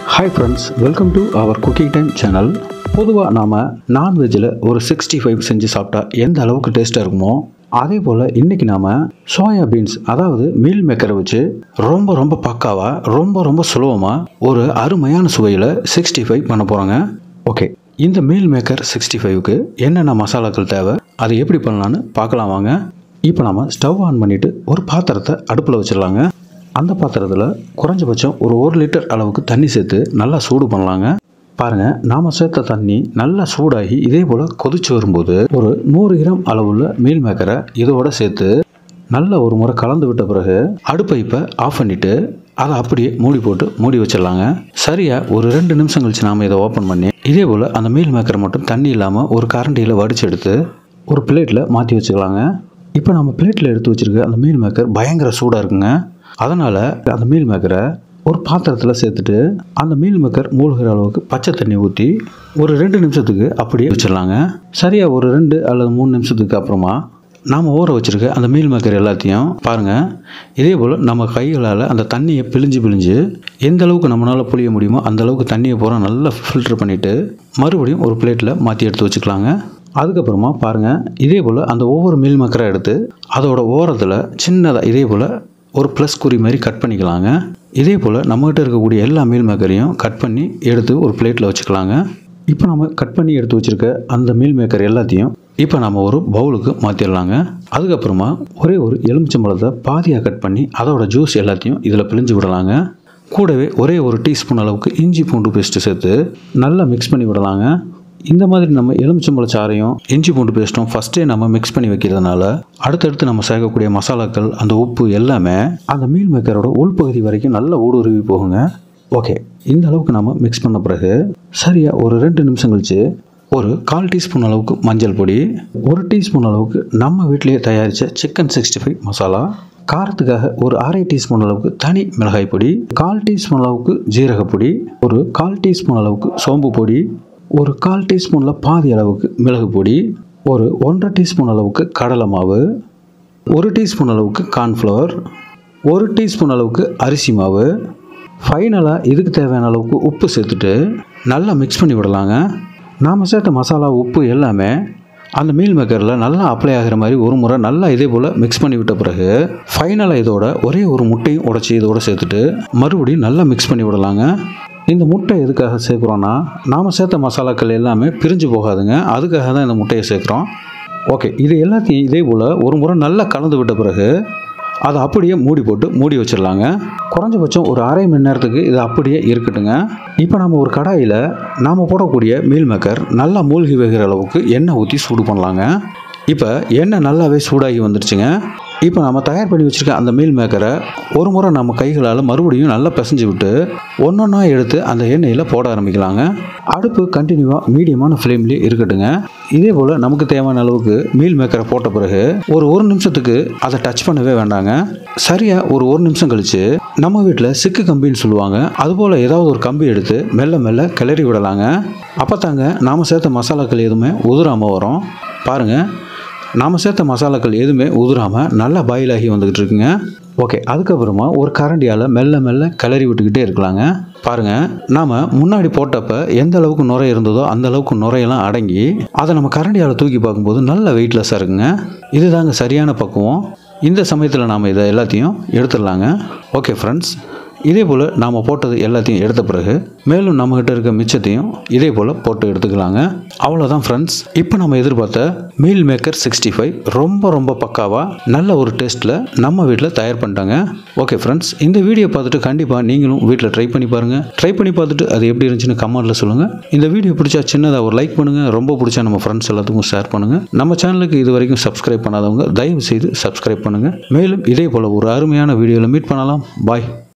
hi friends welcome to our cooking time channel பொதுவாக நாம் நான்வெஜ்ஜில் ஒரு சிக்ஸ்டி ஃபைவ் செஞ்சு சாப்பிட்டா எந்த அளவுக்கு டேஸ்ட்டாக இருக்குமோ அதே போல் இன்றைக்கி நாம் சோயா பீன்ஸ் அதாவது மீல் மேக்கரை வச்சு ரொம்ப ரொம்ப பக்காவாக ரொம்ப ரொம்ப சுலபமாக ஒரு அருமையான சுவையில் சிக்ஸ்டி ஃபைவ் பண்ண போகிறோங்க ஓகே இந்த மீல் மேக்கர் சிக்ஸ்டி ஃபைவ்க்கு என்னென்ன மசாலாக்கள் தேவை அதை எப்படி பண்ணலான்னு பார்க்கலாம் வாங்க இப்போ நம்ம ஸ்டவ் ஆன் பண்ணிவிட்டு ஒரு பாத்திரத்தை அடுப்பில் வச்சிடலாங்க அந்த பாத்திரத்தில் குறைஞ்சபட்சம் ஒரு ஒரு லிட்டர் அளவுக்கு தண்ணி சேர்த்து நல்லா சூடு பண்ணலாங்க பாருங்கள் நாம் சேர்த்த தண்ணி நல்லா சூடாகி இதே போல் கொதிச்சு வரும்போது ஒரு நூறு கிராம் அளவுள்ள மீல் மேக்கரை இதோட சேர்த்து நல்லா ஒரு முறை கலந்து விட்ட பிறகு அடுப்பை இப்போ ஆஃப் பண்ணிவிட்டு அதை அப்படியே மூடி போட்டு மூடி வச்சிடலாங்க சரியாக ஒரு ரெண்டு நிமிஷம் கழிச்சு நாம் இதை ஓப்பன் பண்ணி இதே போல் அந்த மீல் மேக்கரை மட்டும் தண்ணி இல்லாமல் ஒரு கரண்டியில் வடிச்சு எடுத்து ஒரு பிளேட்டில் மாற்றி வச்சுக்கலாங்க இப்போ நம்ம பிளேட்டில் எடுத்து வச்சிருக்க அந்த மீல் மேக்கர் பயங்கர சூடாக இருக்குங்க அதனால் அந்த மீல் மேக்கரை ஒரு பாத்திரத்தில் சேர்த்துட்டு அந்த மீல் மேக்கர் மூழ்கிற அளவுக்கு பச்சை தண்ணி ஊற்றி ஒரு ரெண்டு நிமிஷத்துக்கு அப்படியே வச்சிடலாங்க சரியாக ஒரு ரெண்டு அல்லது மூணு நிமிஷத்துக்கு அப்புறமா நாம் ஊற வச்சுருக்க அந்த மீல் மேக்கர் எல்லாத்தையும் பாருங்கள் இதே போல் நம்ம கைகளால் அந்த தண்ணியை பிழிஞ்சு பிழிஞ்சு எந்த அளவுக்கு நம்மளால் புளிய முடியுமோ அந்த அளவுக்கு தண்ணியை பூரா நல்லா ஃபில்டர் பண்ணிவிட்டு மறுபடியும் ஒரு பிளேட்டில் மாற்றி எடுத்து வச்சுக்கலாங்க அதுக்கப்புறமா பாருங்கள் இதே போல் அந்த ஒவ்வொரு மீல் மேக்கரை எடுத்து அதோட ஓரத்தில் சின்னதாக இதே போல் ஒரு ப்ளஸ் குறி மாதிரி கட் பண்ணிக்கலாங்க இதே போல் நம்மகிட்ட இருக்கக்கூடிய எல்லா மீல் மேக்கரையும் கட் பண்ணி எடுத்து ஒரு பிளேட்டில் வச்சுக்கலாங்க இப்போ நம்ம கட் பண்ணி எடுத்து வச்சுருக்க அந்த மீல் மேக்கர் எல்லாத்தையும் இப்போ நம்ம ஒரு பவுலுக்கு மாற்றிடலாங்க அதுக்கப்புறமா ஒரே ஒரு எலுமிச்சம்பழத்தை பாதியாக கட் பண்ணி அதோட ஜூஸ் எல்லாத்தையும் இதில் பிழிஞ்சு விடலாங்க கூடவே ஒரே ஒரு டீஸ்பூன் அளவுக்கு இஞ்சி பூண்டு பேஸ்ட்டு சேர்த்து நல்லா மிக்ஸ் பண்ணி விடலாங்க இந்த மாதிரி நம்ம எலுமிச்சம்பழ சாறையும் இஞ்சி பூண்டு பேஸ்ட்டும் ஃபஸ்ட்டே நம்ம மிக்ஸ் பண்ணி வைக்கிறதுனால அடுத்தடுத்து நம்ம சேர்க்கக்கூடிய மசாலாக்கள் அந்த உப்பு எல்லாமே அந்த மீல் மேக்கரோட உள்பகுதி வரைக்கும் நல்லா ஊடுருவி போகுங்க ஓகே இந்த அளவுக்கு நம்ம மிக்ஸ் பண்ண பிறகு சரியாக ஒரு ரெண்டு நிமிஷம் கழிச்சு ஒரு கால் டீஸ்பூன் அளவுக்கு மஞ்சள் பொடி ஒரு டீஸ்பூன் அளவுக்கு நம்ம வீட்டிலேயே தயாரித்த சிக்கன் சிக்ஸ்டி ஃபைவ் மசாலா காரத்துக்காக ஒரு அரை டீஸ்பூன் அளவுக்கு தனி மிளகாய் பொடி கால் டீஸ்பூன் அளவுக்கு ஜீரகப்பொடி ஒரு கால் டீஸ்பூன் அளவுக்கு சோம்பு பொடி ஒரு கால் டீஸ்பூனில் பாதி அளவுக்கு மிளகு பொடி ஒரு ஒன்றரை டீஸ்பூன் அளவுக்கு கடலை மாவு ஒரு டீஸ்பூன் அளவுக்கு கார்ன்ஃப்ளவர் ஒரு டீஸ்பூன் அளவுக்கு அரிசி மாவு ஃபைனலாக இதுக்கு தேவையான அளவுக்கு உப்பு சேர்த்துட்டு நல்லா மிக்ஸ் பண்ணி விடலாங்க நாம் சேர்த்த மசாலா உப்பு எல்லாமே அந்த மீல் மேக்கரில் நல்லா அப்ளை ஆகிற மாதிரி ஒரு முறை நல்லா இதே போல் மிக்ஸ் பண்ணி விட்ட பிறகு ஃபைனலாக இதோட ஒரே ஒரு முட்டையும் உடச்சி இதோட சேர்த்துட்டு மறுபடியும் நல்லா மிக்ஸ் பண்ணி விடலாங்க இந்த முட்டை எதுக்காக சேர்க்குறோன்னா நாம் சேர்த்த மசாலாக்கள் எல்லாமே பிரிஞ்சு போகாதுங்க அதுக்காக தான் இந்த முட்டையை சேர்க்குறோம் ஓகே இது எல்லாத்தையும் இதே போல் ஒரு முறை நல்லா கலந்து விட்ட பிறகு அதை அப்படியே மூடி போட்டு மூடி வச்சிடலாங்க குறைஞ்சபட்சம் ஒரு அரை மணி நேரத்துக்கு இது அப்படியே இருக்கட்டுங்க இப்போ நம்ம ஒரு கடாயில் நாம் போடக்கூடிய மீல் மேக்கர் நல்லா மூழ்கி வைக்கிற அளவுக்கு எண்ணெய் ஊற்றி சூடு பண்ணலாங்க இப்போ எண்ணெய் நல்லாவே சூடாகி வந்துடுச்சுங்க இப்போ நம்ம தயார் பண்ணி வச்சுருக்க அந்த மீல் மேக்கரை ஒரு முறை நம்ம கைகளால் மறுபடியும் நல்லா பிசைஞ்சு விட்டு ஒன்றொன்னா எடுத்து அந்த எண்ணெயில் போட ஆரம்பிக்கலாங்க அடுப்பு கண்டினியூவாக மீடியமான ஃப்ளேம்லேயே இருக்கட்டுங்க இதே போல் நமக்கு தேவையான அளவுக்கு மீல் மேக்கரை போட்ட பிறகு ஒரு ஒரு நிமிஷத்துக்கு அதை டச் பண்ணவே வேண்டாங்க சரியாக ஒரு ஒரு நிமிஷம் கழித்து நம்ம வீட்டில் சிக்கு கம்பின்னு சொல்லுவாங்க அதுபோல் ஏதாவது ஒரு கம்பி எடுத்து மெல்ல மெல்ல கிளறி விடலாங்க அப்போ தாங்க நாம் சேர்த்த மசாலாக்கள் எதுவுமே உதிராமல் வரும் பாருங்கள் நாம் சேர்த்த மசாலாக்கள் எதுவுமே உதிராமல் நல்லா பாயில் ஆகி வந்துக்கிட்டு இருக்குங்க ஓகே அதுக்கப்புறமா ஒரு கரண்டியால் மெல்ல மெல்ல கிளறி விட்டுக்கிட்டே இருக்கலாங்க பாருங்கள் நாம் முன்னாடி போட்டப்ப எந்த அளவுக்கு நுரை இருந்ததோ அந்த அளவுக்கு நுரையெல்லாம் அடங்கி அதை நம்ம கரண்டியால் தூக்கி பார்க்கும்போது நல்ல வெயிட்லெஸ்ஸாக இருக்குங்க இதுதாங்க சரியான பக்குவம் இந்த சமயத்தில் நாம் இதை எல்லாத்தையும் எடுத்துடலாங்க ஓகே ஃப்ரெண்ட்ஸ் இதே போல் நாம் போட்டது எல்லாத்தையும் எடுத்த பிறகு மேலும் நம்மக்கிட்ட இருக்க மிச்சத்தையும் இதே போல் போட்டு எடுத்துக்கலாங்க அவ்வளோதான் ஃப்ரெண்ட்ஸ் இப்போ நம்ம எதிர்பார்த்த மீல் மேக்கர் சிக்ஸ்டி ஃபைவ் ரொம்ப ரொம்ப பக்காவாக நல்ல ஒரு டேஸ்ட்டில் நம்ம வீட்டில் தயார் பண்ணிட்டாங்க ஓகே ஃப்ரெண்ட்ஸ் இந்த வீடியோ பார்த்துட்டு கண்டிப்பாக நீங்களும் வீட்டில் ட்ரை பண்ணி பாருங்கள் ட்ரை பண்ணி பார்த்துட்டு அது எப்படி இருந்துச்சுன்னு கமெண்ட்டில் சொல்லுங்கள் இந்த வீடியோ பிடிச்சா சின்னதாக ஒரு லைக் பண்ணுங்கள் ரொம்ப பிடிச்சா நம்ம ஃப்ரெண்ட்ஸ் எல்லாத்துக்கும் ஷேர் பண்ணுங்கள் நம்ம சேனலுக்கு இது வரைக்கும் சப்ஸ்கிரைப் பண்ணாதவங்க தயவு செய்து சப்ஸ்கிரைப் பண்ணுங்கள் மேலும் இதே போல் ஒரு அருமையான வீடியோவில் மீட் பண்ணலாம் பாய்